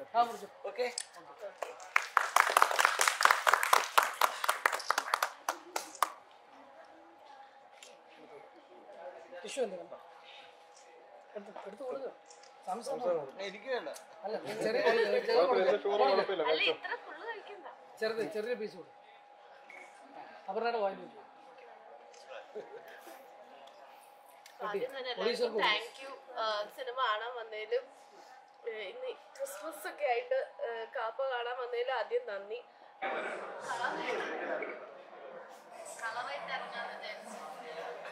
ആ മുറിച്ചു okay tissue എന്ത് കണ്ടോ എടുത്ത് എടുത്ത് കൊടുക്കുക സംസാരം എനിക്ക് വേണ്ട അല്ല ചെറിയ ചെറിയ- ചെറിയ കൊടുക്ക്. അല്ല ഇത്ര ഫുള്ള് കഴിക്കണ്ട ചെറുത് ചെറിയ പീസ് കൊടുക്കും അവരുടെ വായിൽ വെച്ചു ആദ്യം തന്നെ എല്ലാവർക്കും താങ്ക് യു സിനിമ കാണാൻ വന്നതിലും ഏഹ് ഇന്ന് ക്രിസ്മസ് ഒക്കെ ആയിട്ട് ഏഹ് കാപ്പ കാണാൻ വന്നതിലും ആദ്യം നന്ദി കളറായിട്ട് ഇറങ്ങാന്ന് വിചാരിച്ചു